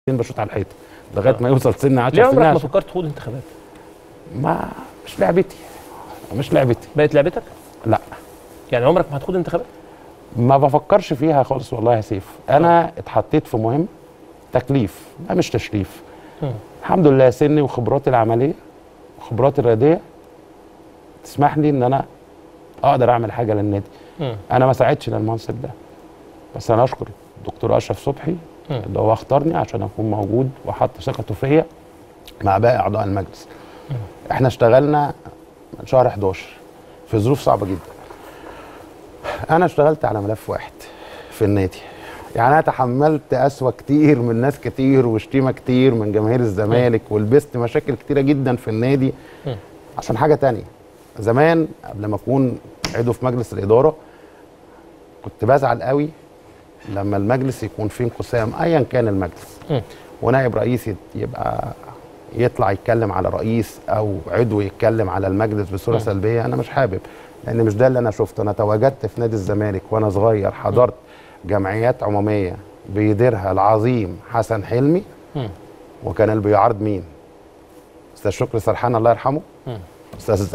بشوط على الحيطه لغايه ما يوصل سن 10 ليه عمرك سنين ما عشان- فكرت تخوض انتخابات ما مش لعبتي مش لعبتي بقت لعبتك لا يعني عمرك ما هتخوض انتخابات ما بفكرش فيها خالص والله يا سيف انا اتحطيت في مهم تكليف ده مش تشريف مم. الحمد لله سني وخبراتي العمليه وخبراتي الرياضيه تسمح لي ان انا اقدر اعمل حاجه للنادي مم. انا ما ساعدتش للمنصب ده بس انا اشكر الدكتور اشرف صبحي مم. اللي هو اختارني عشان اكون موجود وحط ثقته فيا مع باقي اعضاء المجلس احنا اشتغلنا من شهر 11 في ظروف صعبه جدا انا اشتغلت على ملف واحد في النادي يعني انا تحملت اسوأ كتير من ناس كتير وشتيمه كتير من جماهير الزمالك ولبست مشاكل كتيره جدا في النادي مم. عشان حاجه تانية زمان قبل ما اكون عضو في مجلس الاداره كنت بزعل قوي لما المجلس يكون فيه انقسام ايا كان المجلس مم. ونائب رئيس يت- يبقى يطلع يتكلم على رئيس او عضو يتكلم على المجلس بصوره مم. سلبيه انا مش حابب لان مش ده اللي انا شفته انا تواجدت في نادي الزمالك وانا صغير حضرت جمعيات عموميه بيديرها العظيم حسن حلمي مم. وكان اللي بيعارض مين استاذ شكري سرحان الله يرحمه مم. استاذ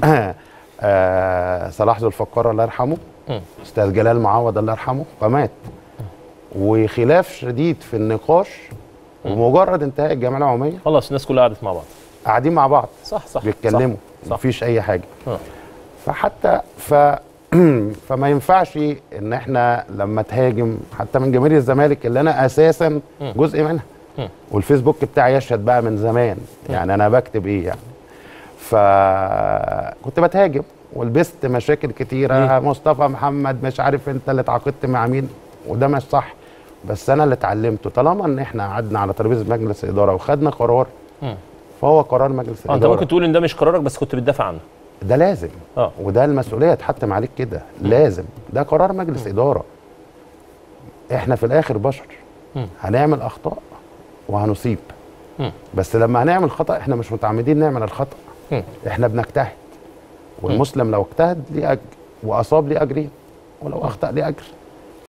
آه صلاح ذو الفقار الله يرحمه مم. استاذ جلال معوض الله يرحمه فمات وخلاف شديد في النقاش ومجرد انتهاء الجمعيه العموميه خلاص الناس كلها قعدت مع بعض قاعدين مع بعض صح صح بيتكلموا صح. مفيش اي حاجه آه. فحتى ف فما ينفعش ان احنا لما تهاجم حتى من جماهير الزمالك اللي انا اساسا مم. جزء منها مم. والفيسبوك بتاعي يشهد بقى من زمان يعني انا بكتب ايه يعني فكنت بتهاجم ولبست مشاكل كتيره ليه؟ مصطفى محمد مش عارف انت اللي اتعاقدت مع مين وده مش صح بس انا اللي اتعلمته طالما ان احنا قعدنا على ترابيزه مجلس الاداره وخدنا قرار مم. فهو قرار مجلس اه انت الاداره ممكن تقول ان ده مش قرارك بس كنت بتدافع عنه ده لازم اه وده المسؤوليه تحتم عليك كده لازم ده قرار مجلس اداره احنا في الاخر بشر مم. هنعمل اخطاء وهنصيب مم. بس لما هنعمل خطا احنا مش متعمدين نعمل الخطا مم. احنا بنجتهد والمسلم لو اجتهد ليه اجر واصاب ليه اجرين ولو اخطا ليه اجر